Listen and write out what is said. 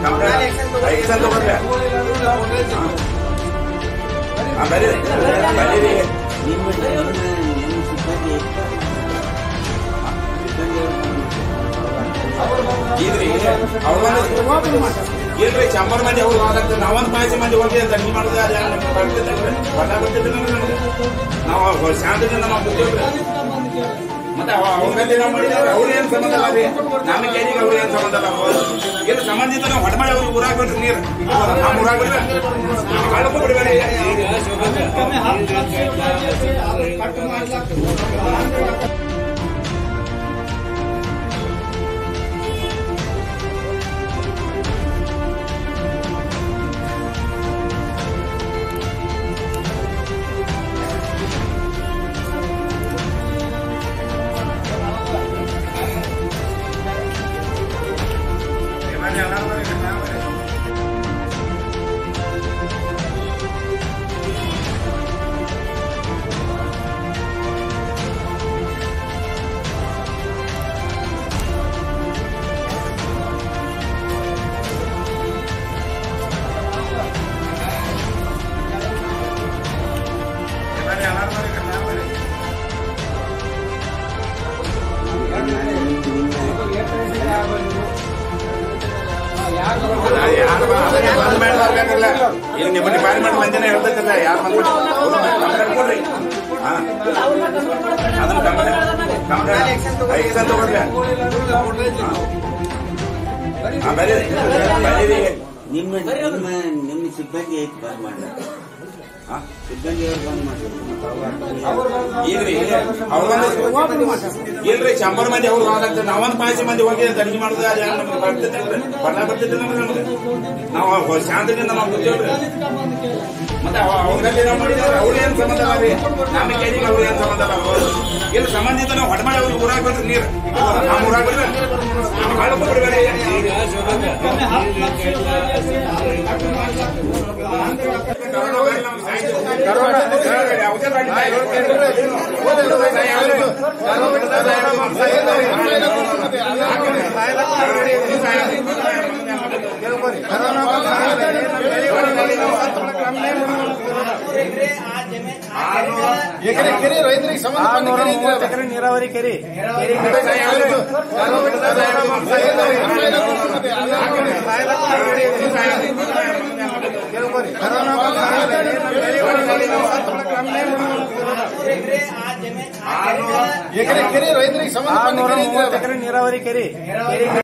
action ತಗೊಂಡ್ರೆ ಹಾ, ಬರೀ ಬರೀರಿ ನಿಮ್ಮ ನಿಮ್ಮ ನಿಮ್ಮ ಸಿಬ್ಬಂದಿ ಇದ್ರಿ ಅವ್ರೊಂದು ಇಲ್ರಿ ಚಂಬರ್ ಮಂದಿ ಅವ್ರು ಹೋಗತ್ತೆ ನಾವೊಂದು ಪಾಯಸಿ ಮಂದಿ ಹೋಗಿ ಅಂತ ನೀವು ಮಾಡಿದ್ರೆ ಅದು ಯಾರು ನಮ್ಗೆ ಬರ್ತಿದ್ದಿಲ್ರಿ ಹೊಲ ಬರ್ತಿದ್ದಿಲ್ಲ ನಮ್ಗೆ ನಾವು ಶಾಂತದಿಂದ ನಾವು ಕೂತೀವ್ರಿ ಮತ್ತೆ ಅವ್ರಲ್ಲಿ ನಾವು ಮಾಡಿದ್ರೆ ಅವ್ರು ಏನ್ ಸಂಬಂಧ ಇಲ್ಲ ರೀ ನಮಗೆ ಕೇಳಿಗೆ ಅವ್ರು ಏನ್ ಸಂಬಂಧ ಇಲ್ಲ ಏನು ಸಂಬಂಧಿತ ನಾವು ಹೊಡೆ ಮಾಡಿ ಅವ್ರಿಗೆ ಊರಾಗ ಬಿಡ್ರಿ ನೀರು ನಮ್ಮ ಊರಾಗ ಬಿಡ್ರಿ ಕಳ್ಕೊ ಬಿಡ್ಬೇಡಿ ಯಾರು ಬಂದ್ ಮಾಡಿ ಬರ್ಬೇಕಲ್ಲ ಈಗ ನಿಮ್ಮ ಡಿಪಾರ್ಟ್ಮೆಂಟ್ ಮಂದಿನ ಹೇಳ್ಬೇಕಲ್ಲ ಯಾರು ಬಂದ್ಬಿಟ್ಟು ಕೊಡ್ರಿ ಹಾ ಅದನ್ನ ಆಕ್ಷನ್ ತಗೊಂಡ್ರೆ ಹಾ, ಬರೀ ಬರೀರಿ ನಿಮ್ಮ ನಿಮ್ಮ ನಿಮ್ಮ ಸಿಬ್ಬಂದಿ ಐತಿ ಬಂದ್ ಮಾಡಿ ಹಾ, ಸಿಬ್ಬಂದಿ ಅವ್ರು ಬಂದ್ ಮಾಡ್ತಾರೆ ಇದ್ರಿ ಅವ್ರೊಂದು ಇಲ್ರಿ ಚಂಬರ್ ಮಂದಿ ಅವ್ರು ಹೋಗತ್ತೆ ನಾವೊಂದು ಪಾಯಸಿ ಮಂದಿ ಹೋಗಿ ಅಂತ ಅಡಿಗೆ ಮಾಡಿದ್ರೆ ಅದು ಯಾರು ನಮ್ಗೆ ಬರ್ತಿದ್ದಿಲ್ರಿ ಹೊಲ ಬರ್ತಿದ್ದಿಲ್ಲ ನಮ್ಗೆ ನಾವು ಶಾಂತದಿಂದ ನಾವು ಕೂತೀವ್ರಿ ಮತ್ತೆ ಅವ್ರಲ್ಲಿ ನಾವು ಮಾಡಿದ್ರೆ ಅವ್ರು ಏನ್ ಸಂಬಂಧ ಇಲ್ಲ ರೀ ನಮಗೆ ಕೇಳಿಗೆ ಅವ್ರು ಏನ್ ಸಂಬಂಧ ಇಲ್ಲ ಏನು ಸಂಬಂಧಿತ ನಾವು ಹೊಡೆ ಮಾಡಿ ಅವ್ರಿಗೆ ಊರಾಗ ಬಿಡ್ರಿ ನೀರು ನಮ್ಮ ಊರಾಗ ಬಿಡ್ರಿ ಕಳ್ಕೊ ಬಿಡ್ಬೇಡಿ ಎಕರೆ ಕೆರೆ ರೈತರಿಗೆ ಸಂಬಂಧಪಟ್ಟ ಕೆರೆ ಇದ್ರೆ ಎಕರೆ ನೀರಾವರಿ ಕೆರೆ ಎಕರೆ ಕೆರೆ ರೈತರಿಗೆ ಸಂಬಂಧಪಟ್ಟ ಆರ್ನೂರ ಕೆರೆ ಇದ್ರೆ ಮೂವತ್ತು ಎಕರೆ ನೀರಾವರಿ ಕೆರೆ